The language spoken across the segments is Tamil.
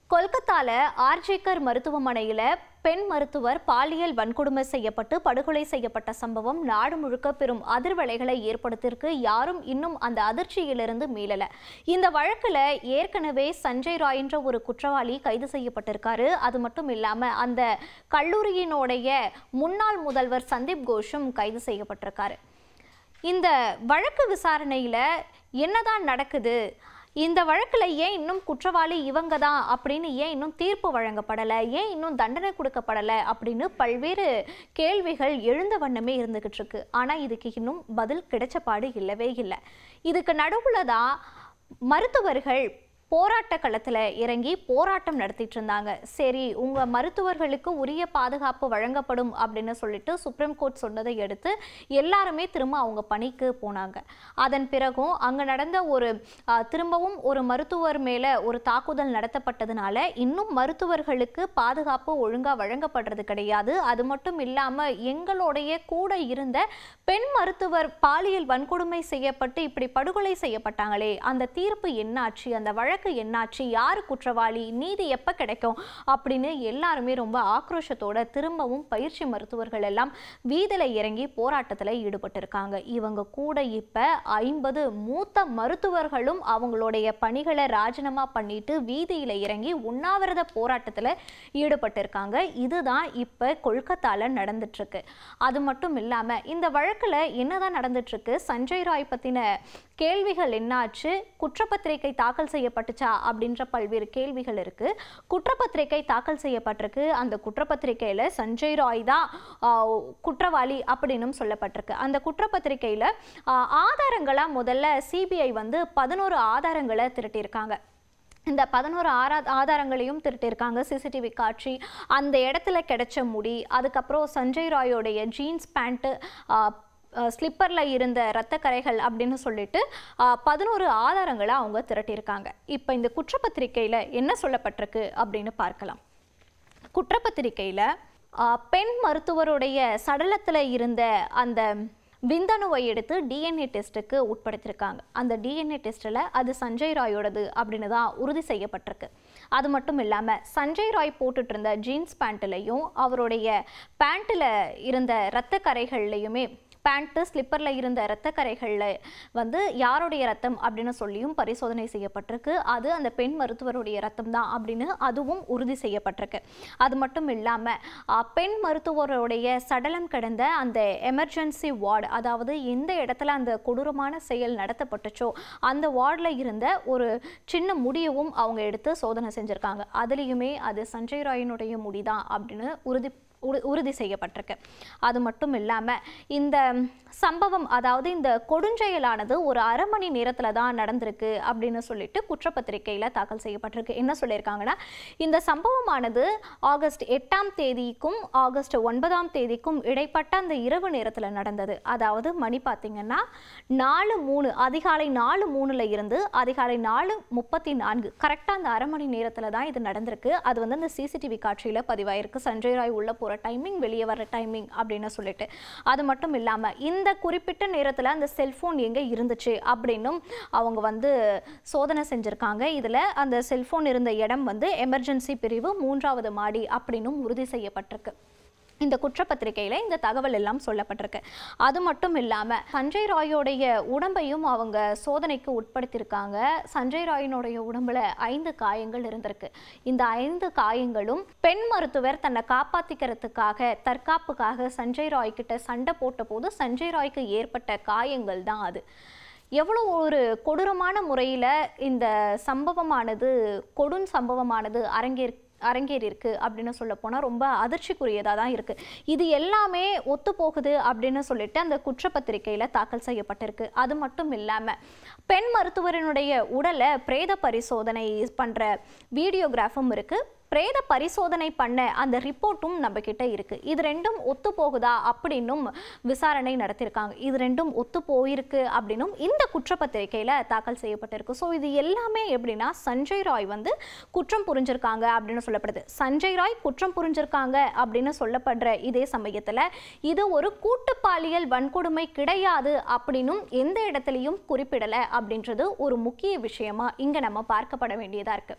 கொல்கத்தால ஆர்ஜேக்கர் மருத்துவமனையில பெண் மருத்துவர் பாலியல் வன்கொடுமை செய்யப்பட்டு படுகொலை செய்யப்பட்ட சம்பவம் நாடு முழுக்க பெரும் அதிர்வலைகளை ஏற்படுத்தியிருக்கு யாரும் இன்னும் அந்த அதிர்ச்சியிலிருந்து மீளல இந்த வழக்குல ஏற்கனவே சஞ்சய் ராய் என்ற ஒரு குற்றவாளி கைது செய்யப்பட்டிருக்காரு அது மட்டும் இல்லாம அந்த கல்லூரியினுடைய முன்னாள் முதல்வர் சந்தீப் கோஷும் கைது செய்யப்பட்டிருக்காரு இந்த வழக்கு விசாரணையில என்னதான் நடக்குது இந்த வழக்குல ஏன் இன்னும் குற்றவாளி இவங்க தான் அப்படின்னு ஏன் இன்னும் தீர்ப்பு வழங்கப்படலை ஏன் இன்னும் தண்டனை கொடுக்கப்படலை அப்படின்னு பல்வேறு கேள்விகள் எழுந்த வண்ணமே இருந்துகிட்டு இருக்கு ஆனா இதுக்கு இன்னும் பதில் கிடைச்ச பாடு இல்லவே இல்லை இதுக்கு நடுவுல தான் மருத்துவர்கள் போராட்ட களத்தில் இறங்கி போராட்டம் நடத்திட்டு இருந்தாங்க சரி உங்க மருத்துவர்களுக்கு உரிய பாதுகாப்பு வழங்கப்படும் அப்படின்னு சொல்லிட்டு சுப்ரீம் கோர்ட் சொன்னதை எடுத்து எல்லாருமே திரும்ப அவங்க பணிக்கு போனாங்க அதன் பிறகும் அங்க நடந்த ஒரு ஆ, திரும்பவும் ஒரு மருத்துவர் மேல ஒரு தாக்குதல் நடத்தப்பட்டதுனால இன்னும் மருத்துவர்களுக்கு பாதுகாப்பு ஒழுங்கா வழங்கப்படுறது கிடையாது அது மட்டும் இல்லாம எங்களுடைய கூட இருந்த பெண் மருத்துவர் பாலியல் வன்கொடுமை செய்யப்பட்டு இப்படி படுகொலை செய்யப்பட்டாங்களே அந்த தீர்ப்பு என்னாச்சு அந்த வழக்கு என்னாச்சு யார் குற்றவாளி நீதி எப்ப கிடைக்கும் அப்படின்னு எல்லாருமே ரொம்ப ஆக்ரோஷத்தோட திரும்பவும் பயிற்சி மருத்துவர்கள் எல்லாம் வீதியில இறங்கி போராட்டத்துல ஈடுபட்டிருக்காங்க இவங்க கூட இப்ப ஐம்பது மூத்த மருத்துவர்களும் அவங்களுடைய பணிகளை ராஜினாமா பண்ணிட்டு வீதியில இறங்கி உண்ணாவிரத போராட்டத்துல ஈடுபட்டிருக்காங்க இதுதான் இப்ப கொல்கத்தால நடந்துட்டு இருக்கு அது மட்டும் இல்லாம இந்த வழக்குல என்னதான் நடந்துட்டு இருக்கு சஞ்சய் ராய் பத்தின கேள்விகள் என்னாச்சு குற்றப்பத்திரிகை தாக்கல் செய்யப்பட்டுச்சா அப்படின்ற பல்வேறு கேள்விகள் இருக்கு குற்றப்பத்திரிகை தாக்கல் செய்யப்பட்டிருக்கு அந்த குற்றப்பத்திரிகையில சஞ்சய் ராய் தான் ஆஹ், குற்றவாளி அப்படின்னும் சொல்லப்பட்டிருக்கு அந்த குற்றப்பத்திரிகையில ஆஹ், ஆதாரங்களா முதல்ல சிபிஐ வந்து பதினோரு ஆதாரங்களை திரட்டியிருக்காங்க இந்த பதினோரு ஆரா ஆதாரங்களையும் திருட்டியிருக்காங்க சிசிடிவி காட்சி அந்த இடத்துல கிடைச்ச முடி அதுக்கப்புறம் சஞ்சய் ராயோடைய ஜீன்ஸ் பேண்ட்டு ஸ்லிப்பரில் இருந்த இரத்த கரைகள் அப்படின்னு சொல்லிட்டு பதினோரு ஆதாரங்களை அவங்க திரட்டியிருக்காங்க இப்போ இந்த குற்றப்பத்திரிக்கையில் என்ன சொல்லப்பட்டிருக்கு அப்படின்னு பார்க்கலாம் குற்றப்பத்திரிக்கையில் பெண் மருத்துவருடைய சடலத்தில் இருந்த அந்த விந்தணுவை எடுத்து டிஎன்ஏ டெஸ்ட்டுக்கு உட்படுத்தியிருக்காங்க அந்த டிஎன்ஏ டெஸ்ட்டில் அது சஞ்சய் ராயோடது அப்படின்னு தான் உறுதி செய்யப்பட்டிருக்கு அது மட்டும் இல்லாமல் சஞ்சய் ராய் போட்டுட்டு இருந்த ஜீன்ஸ் பேண்ட்லையும் அவருடைய பேண்ட்டில் இருந்த இரத்த கரைகள்லையுமே பேண்ட்டு ஸ்லிப்பரில் இருந்த இரத்த கரைகளில் வந்து யாருடைய ரத்தம் அப்படின்னு சொல்லியும் பரிசோதனை செய்யப்பட்டிருக்கு அது அந்த பெண் மருத்துவருடைய ரத்தம் தான் அப்படின்னு அதுவும் உறுதி செய்யப்பட்டிருக்கு அது மட்டும் இல்லாமல் பெண் மருத்துவருடைய சடலம் கிடந்த அந்த எமர்ஜென்சி வார்டு அதாவது எந்த இடத்துல அந்த கொடூரமான செயல் நடத்தப்பட்டுச்சோ அந்த வார்டில் இருந்த ஒரு சின்ன முடியவும் அவங்க எடுத்து சோதனை செஞ்சுருக்காங்க அதுலேயுமே அது சஞ்சய் ராயினுடைய முடி தான் அப்படின்னு உறுதி உறு- உறுதி செய்யப்பட்டிருக்கு அது மட்டும் இல்லாமல் இந்த சம்பவம் அதாவது இந்த கொடுஞ்செயலானது ஒரு அரை மணி நேரத்தில் தான் நடந்திருக்கு அப்படின்னு சொல்லிட்டு குற்றப்பத்திரிக்கையில் தாக்கல் செய்யப்பட்டிருக்கு என்ன சொல்லியிருக்காங்கன்னா இந்த சம்பவமானது ஆகஸ்ட் எட்டாம் தேதிக்கும் ஆகஸ்ட் ஒன்பதாம் தேதிக்கும் இடைப்பட்ட அந்த இரவு நேரத்தில் நடந்தது அதாவது மணி பார்த்தீங்கன்னா நாலு மூணு அதிகாலை நாலு மூணுல இருந்து அதிகாலை நாலு முப்பத்தி நான்கு கரெக்டாக அந்த அரை மணி நேரத்தில் தான் இது நடந்திருக்கு அது வந்து அந்த சிசிடிவி காட்சியில் பதிவாயிருக்கு சஞ்சய் ராய் உள்ள போகிற டைமிங் வெளியே வர டைமிங் அப்படின்னு சொல்லிட்டு அது மட்டும் இல்லாமல் இந்த குறிப்பிட்ட நேரத்தில் அந்த செல்ஃபோன் எங்கே இருந்துச்சு அப்படின்னும் அவங்க வந்து சோதனை செஞ்சுருக்காங்க இதில் அந்த செல்ஃபோன் இருந்த இடம் வந்து எமர்ஜென்சி பிரிவு மூன்றாவது மாடி அப்படின்னும் உறுதி செய்யப்பட்டிருக்கு இந்த குற்றப்பத்திரிகையில் இந்த தகவல் எல்லாம் சொல்லப்பட்டிருக்கு அது மட்டும் இல்லாமல் சஞ்சய் ராயோடைய உடம்பையும் அவங்க சோதனைக்கு உட்படுத்தியிருக்காங்க சஞ்சய் ராயினுடைய உடம்புல ஐந்து காயங்கள் இருந்திருக்கு இந்த ஐந்து காயங்களும் பெண் மருத்துவர் தன்னை காப்பாத்திக்கிறதுக்காக தற்காப்புக்காக சஞ்சய் ராய் கிட்ட சண்டை போட்ட போது சஞ்சய் ராய்க்கு ஏற்பட்ட காயங்கள் தான் அது எவ்வளோ ஒரு கொடூரமான முறையில் இந்த சம்பவமானது கொடும் சம்பவமானது அரங்கேற் அரங்கேறியிருக்கு அப்படின்னு சொல்ல போனால் ரொம்ப அதிர்ச்சிக்குரியதாக தான் இருக்குது இது எல்லாமே ஒத்து போகுது அப்படின்னு சொல்லிட்டு அந்த குற்றப்பத்திரிகையில் தாக்கல் செய்யப்பட்டிருக்கு அது மட்டும் இல்லாமல் பெண் மருத்துவரினுடைய உடலை பிரேத பரிசோதனை பண்ணுற வீடியோகிராஃபும் இருக்குது பிரேத பரிசோதனை பண்ண அந்த ரிப்போர்ட்டும் நம்ம கிட்ட இருக்கு இது ரெண்டும் ஒத்து போகுதா அப்படின்னும் விசாரணை நடத்தியிருக்காங்க இது ரெண்டும் ஒத்து போயிருக்கு அப்படின்னும் இந்த குற்றப்பத்திரிகையில தாக்கல் செய்யப்பட்டிருக்கு ஸோ இது எல்லாமே எப்படின்னா சஞ்சய் ராய் வந்து குற்றம் புரிஞ்சிருக்காங்க அப்படின்னு சொல்லப்படுது சஞ்சய் ராய் குற்றம் புரிஞ்சிருக்காங்க அப்படின்னு சொல்லப்படுற இதே சமயத்துல இது ஒரு கூட்டு பாலியல் வன்கொடுமை கிடையாது அப்படின்னும் எந்த இடத்துலையும் குறிப்பிடலை அப்படின்றது ஒரு முக்கிய விஷயமா இங்க நம்ம பார்க்கப்பட வேண்டியதா இருக்கு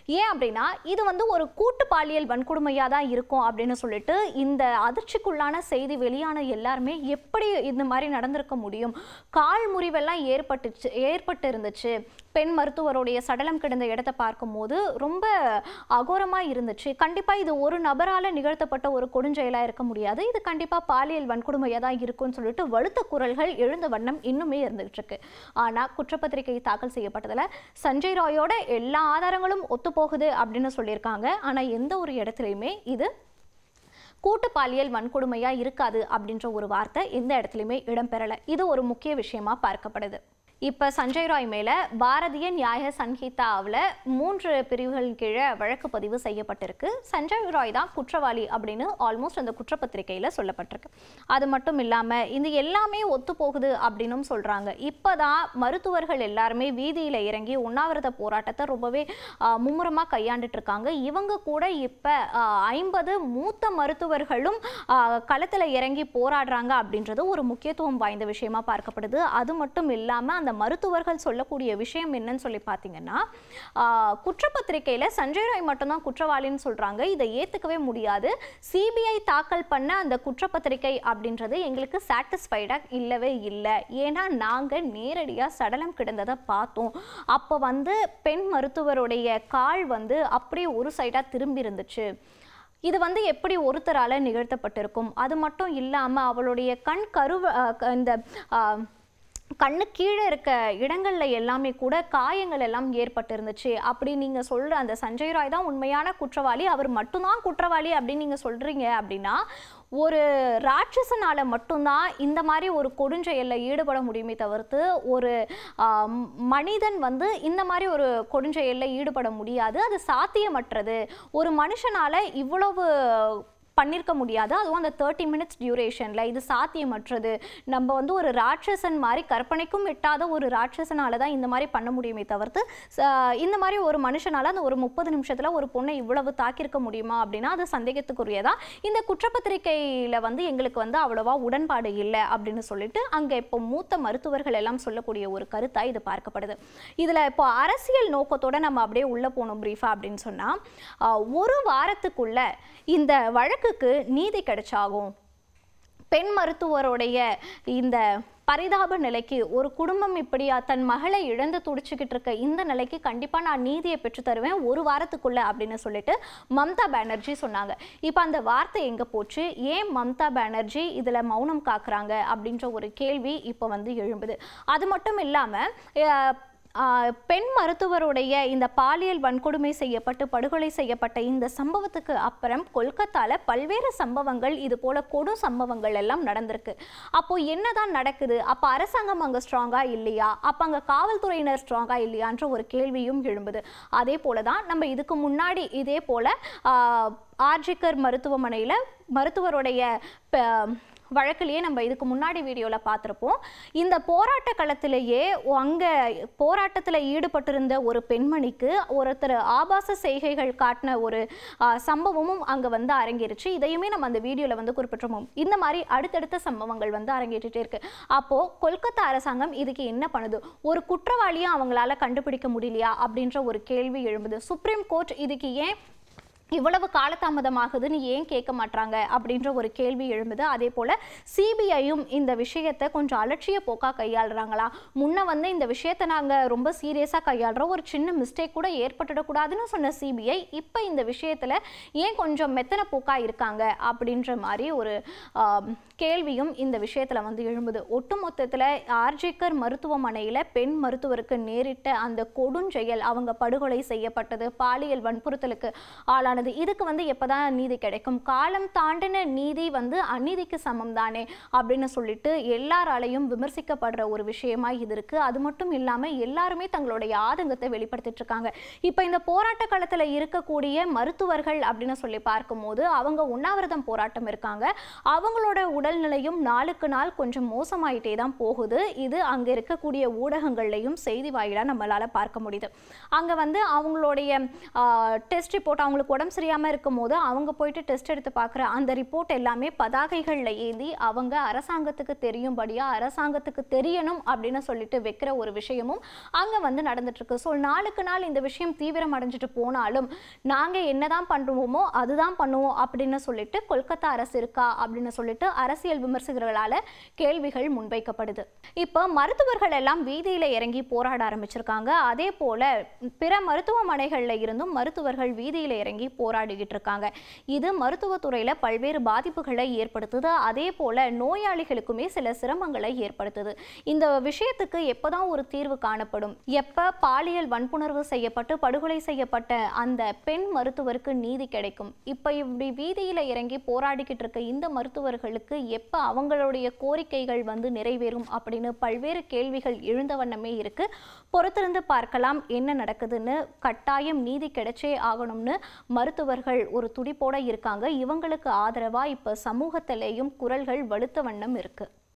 ஏன் அப்படின்னா இது வந்து ஒரு கூட்டு பாலியல் வன்கொடுமையாக தான் இருக்கும் அப்படின்னு சொல்லிட்டு இந்த அதிர்ச்சிக்குள்ளான செய்தி வெளியான எல்லாருமே எப்படி இந்த மாதிரி நடந்திருக்க முடியும் கால் முறிவெல்லாம் ஏற்பட்டுச்சு ஏற்பட்டு இருந்துச்சு பெண் மருத்துவருடைய சடலம் கிடந்த இடத்தை பார்க்கும்போது ரொம்ப அகோரமாக இருந்துச்சு கண்டிப்பாக இது ஒரு நபரால் நிகழ்த்தப்பட்ட ஒரு கொடுஞ்செயலாக இருக்க முடியாது இது கண்டிப்பாக பாலியல் வன்கொடுமையாக தான் இருக்கும்னு சொல்லிட்டு வலுத்த குரல்கள் எழுந்த வண்ணம் இன்னுமே இருந்துகிட்டு இருக்கு ஆனால் குற்றப்பத்திரிகை தாக்கல் செய்யப்பட்டதில் சஞ்சய் ராயோட எல்லா ஆதாரங்களும் ஒத்துப்போகுது அப்படின்னு சொல்லியிருக்காங்க ஆனால் எந்த ஒரு இடத்துலையுமே இது கூட்டு பாலியல் வன்கொடுமையா இருக்காது அப்படின்ற ஒரு வார்த்தை எந்த இடத்துலையுமே இடம்பெறலை இது ஒரு முக்கிய விஷயமா பார்க்கப்படுது இப்போ சஞ்சய் ராய் மேலே பாரதிய நியாய சன்ஹிதாவில் மூன்று பிரிவுகளின் கீழே வழக்கு பதிவு செய்யப்பட்டிருக்கு சஞ்சய் ராய் தான் குற்றவாளி அப்படின்னு ஆல்மோஸ்ட் அந்த குற்றப்பத்திரிகையில் சொல்லப்பட்டிருக்கு அது மட்டும் இல்லாமல் இது எல்லாமே ஒத்து போகுது அப்படின்னும் சொல்கிறாங்க இப்போ தான் மருத்துவர்கள் எல்லாருமே வீதியில் இறங்கி உண்ணாவிரத போராட்டத்தை ரொம்பவே மும்முரமாக கையாண்டுட்டு இருக்காங்க இவங்க கூட இப்போ ஐம்பது மூத்த மருத்துவர்களும் களத்தில் இறங்கி போராடுறாங்க அப்படின்றது ஒரு முக்கியத்துவம் வாய்ந்த விஷயமா பார்க்கப்படுது அது மட்டும் இல்லாமல் அந்த மருத்துவர்கள் சொல்லக்கூடிய விஷயம் என்னன்னு சொல்லி பார்த்தீங்கன்னா குற்றப்பத்திரிகையில் சஞ்சய் ராய் மட்டும்தான் குற்றவாளின்னு சொல்கிறாங்க இதை ஏற்றுக்கவே முடியாது சிபிஐ தாக்கல் பண்ண அந்த குற்றப்பத்திரிகை அப்படின்றது எங்களுக்கு சாட்டிஸ்ஃபைடாக இல்லவே இல்லை ஏன்னா நாங்கள் நேரடியாக சடலம் கிடந்ததை பார்த்தோம் அப்போ வந்து பெண் மருத்துவருடைய கால் வந்து அப்படியே ஒரு சைடாக திரும்பி இருந்துச்சு இது வந்து எப்படி ஒருத்தரால் நிகழ்த்தப்பட்டிருக்கும் அது மட்டும் இல்லாமல் அவளுடைய கண் கருவ இந்த கண்ணு கீழே இருக்க இடங்களில் எல்லாமே கூட காயங்கள் எல்லாம் ஏற்பட்டு இருந்துச்சு அப்படி நீங்கள் சொல்கிற அந்த சஞ்சய் ராய் தான் உண்மையான குற்றவாளி அவர் மட்டும்தான் குற்றவாளி அப்படின்னு நீங்கள் சொல்கிறீங்க அப்படின்னா ஒரு ராட்சசனால மட்டும்தான் இந்த மாதிரி ஒரு கொடுஞ்செயலில் ஈடுபட முடியுமே தவிர்த்து ஒரு மனிதன் வந்து இந்த மாதிரி ஒரு கொடுஞ்செயலில் ஈடுபட முடியாது அது சாத்தியமற்றது ஒரு மனுஷனால இவ்வளவு பண்ணியிருக்க முடியாது அதுவும் அந்த தேர்ட்டி மினிட்ஸ் டியூரேஷனில் இது சாத்தியமற்றது நம்ம வந்து ஒரு ராட்சசன் மாதிரி கற்பனைக்கும் எட்டாத ஒரு ராட்சசனால தான் இந்த மாதிரி பண்ண முடியுமே தவிர்த்து இந்த மாதிரி ஒரு மனுஷனால் அந்த ஒரு முப்பது நிமிஷத்தில் ஒரு பொண்ணை இவ்வளவு தாக்கியிருக்க முடியுமா அப்படின்னா அது சந்தேகத்துக்குரியதா இந்த குற்றப்பத்திரிகையில் வந்து எங்களுக்கு வந்து அவ்வளோவா உடன்பாடு இல்லை அப்படின்னு சொல்லிட்டு அங்கே இப்போ மூத்த மருத்துவர்கள் எல்லாம் சொல்லக்கூடிய ஒரு கருத்தாக இது பார்க்கப்படுது இதில் இப்போ அரசியல் நோக்கத்தோடு நம்ம அப்படியே உள்ளே போனோம் ப்ரீஃபாக அப்படின்னு சொன்னால் ஒரு வாரத்துக்குள்ள இந்த வழக்கு வழக்குக்கு நீதி கிடைச்சாகும் பெண் மருத்துவருடைய இந்த பரிதாப நிலைக்கு ஒரு குடும்பம் இப்படியா தன் மகளை இழந்து துடிச்சுக்கிட்டு இருக்க இந்த நிலைக்கு கண்டிப்பாக நான் நீதியை பெற்று தருவேன் ஒரு வாரத்துக்குள்ள அப்படின்னு சொல்லிட்டு மம்தா பானர்ஜி சொன்னாங்க இப்போ அந்த வார்த்தை எங்கே போச்சு ஏன் மம்தா பானர்ஜி இதில் மௌனம் காக்குறாங்க அப்படின்ற ஒரு கேள்வி இப்போ வந்து எழும்புது அது மட்டும் இல்லாமல் பெண் மருத்துவருடைய இந்த பாலியல் வன்கொடுமை செய்யப்பட்டு படுகொலை செய்யப்பட்ட இந்த சம்பவத்துக்கு அப்புறம் கொல்கத்தால பல்வேறு சம்பவங்கள் இது போல கொடு சம்பவங்கள் எல்லாம் நடந்திருக்கு அப்போ என்னதான் நடக்குது அப்போ அரசாங்கம் அங்கே ஸ்ட்ராங்கா இல்லையா அப்போ அங்கே காவல்துறையினர் ஸ்ட்ராங்கா இல்லையான்ற ஒரு கேள்வியும் எழும்புது அதே போல தான் நம்ம இதுக்கு முன்னாடி இதே போல ஆர்ஜிக்கர் மருத்துவமனையில் மருத்துவருடைய வழக்கிலேயே நம்ம இதுக்கு முன்னாடி வீடியோவில் பார்த்துருப்போம் இந்த போராட்ட களத்திலேயே அங்கே போராட்டத்தில் ஈடுபட்டிருந்த ஒரு பெண்மணிக்கு ஒருத்தர் ஆபாச செய்கைகள் காட்டின ஒரு சம்பவமும் அங்கே வந்து அரங்கேறிச்சு இதையுமே நம்ம அந்த வீடியோவில் வந்து குறிப்பிட்டிருப்போம் இந்த மாதிரி அடுத்தடுத்த சம்பவங்கள் வந்து அரங்கேற்றிட்டே இருக்கு அப்போது கொல்கத்தா அரசாங்கம் இதுக்கு என்ன பண்ணுது ஒரு குற்றவாளியை அவங்களால கண்டுபிடிக்க முடியலையா அப்படின்ற ஒரு கேள்வி எழும்புது சுப்ரீம் கோர்ட் இதுக்கு ஏன் இவ்வளவு காலதாமதமாகுதுன்னு ஏன் கேட்க மாட்டாங்க அப்படின்ற ஒரு கேள்வி எழும்புது அதே போல் சிபிஐயும் இந்த விஷயத்தை கொஞ்சம் அலட்சிய போக்காக கையாளுறாங்களா முன்ன வந்து இந்த விஷயத்தை நாங்கள் ரொம்ப சீரியஸாக கையாளுறோம் ஒரு சின்ன மிஸ்டேக் கூட ஏற்பட்டுடக்கூடாதுன்னு சொன்ன சிபிஐ இப்போ இந்த விஷயத்தில் ஏன் கொஞ்சம் மெத்தன போக்காக இருக்காங்க அப்படின்ற மாதிரி ஒரு கேள்வியும் இந்த விஷயத்தில் வந்து எழும்புது ஒட்டுமொத்தத்தில் ஆர்ஜிக்கர் மருத்துவமனையில் பெண் மருத்துவருக்கு நேரிட்ட அந்த கொடுஞ்செயல் அவங்க படுகொலை செய்யப்பட்டது பாலியல் வன்புறுத்தலுக்கு ஆளான ஆனது இதுக்கு வந்து எப்போதான் நீதி கிடைக்கும் காலம் தாண்டின நீதி வந்து அநீதிக்கு சமம் தானே அப்படின்னு சொல்லிட்டு எல்லாராலையும் விமர்சிக்கப்படுற ஒரு விஷயமா இது இருக்கு அது மட்டும் இல்லாமல் எல்லாருமே தங்களுடைய ஆதங்கத்தை வெளிப்படுத்திட்டு இருக்காங்க இப்போ இந்த போராட்ட காலத்தில் இருக்கக்கூடிய மருத்துவர்கள் அப்படின்னு சொல்லி பார்க்கும்போது அவங்க உண்ணாவிரதம் போராட்டம் இருக்காங்க அவங்களோட உடல்நிலையும் நாளுக்கு நாள் கொஞ்சம் மோசமாயிட்டே தான் போகுது இது அங்கே இருக்கக்கூடிய ஊடகங்கள்லையும் செய்தி வாயிலாக நம்மளால் பார்க்க முடியுது அங்கே வந்து அவங்களுடைய டெஸ்ட் ரிப்போர்ட் அவங்களுக்கு உடம்பு உடம்பு சரியாமல் இருக்கும்போது அவங்க போயிட்டு டெஸ்ட் எடுத்து பார்க்குற அந்த ரிப்போர்ட் எல்லாமே பதாகைகளில் ஏந்தி அவங்க அரசாங்கத்துக்கு தெரியும்படியாக அரசாங்கத்துக்கு தெரியணும் அப்படின்னு சொல்லிட்டு வைக்கிற ஒரு விஷயமும் அங்கே வந்து நடந்துட்டு இருக்கு ஸோ நாளுக்கு நாள் இந்த விஷயம் தீவிரம் அடைஞ்சிட்டு போனாலும் நாங்கள் என்னதான் பண்ணுவோமோ அதுதான் பண்ணுவோம் அப்படின்னு சொல்லிட்டு கொல்கத்தா அரசு இருக்கா அப்படின்னு சொல்லிட்டு அரசியல் விமர்சகர்களால் கேள்விகள் முன்வைக்கப்படுது இப்போ மருத்துவர்கள் எல்லாம் வீதியில் இறங்கி போராட ஆரம்பிச்சிருக்காங்க அதே போல பிற மருத்துவமனைகளில் இருந்தும் மருத்துவர்கள் வீதியில் இறங்கி போராடிக்கிட்டு இருக்காங்க இது மருத்துவத்துறையில் பல்வேறு பாதிப்புகளை ஏற்படுத்துது அதே போல நோயாளிகளுக்குமே சில சிரமங்களை ஏற்படுத்துது இந்த விஷயத்துக்கு எப்போதான் ஒரு தீர்வு காணப்படும் எப்போ பாலியல் வன்புணர்வு செய்யப்பட்டு படுகொலை செய்யப்பட்ட அந்த பெண் மருத்துவருக்கு நீதி கிடைக்கும் இப்போ இப்படி வீதியில் இறங்கி போராடிக்கிட்டு இருக்க இந்த மருத்துவர்களுக்கு எப்போ அவங்களுடைய கோரிக்கைகள் வந்து நிறைவேறும் அப்படின்னு பல்வேறு கேள்விகள் எழுந்த வண்ணமே இருக்கு பொறுத்திருந்து பார்க்கலாம் என்ன நடக்குதுன்னு கட்டாயம் நீதி கிடைச்சே ஆகணும்னு மருத்துவர்கள் ஒரு துடிப்போட இருக்காங்க இவங்களுக்கு ஆதரவா இப்போ சமூகத்திலேயும் குரல்கள் வலுத்த வண்ணம் இருக்கு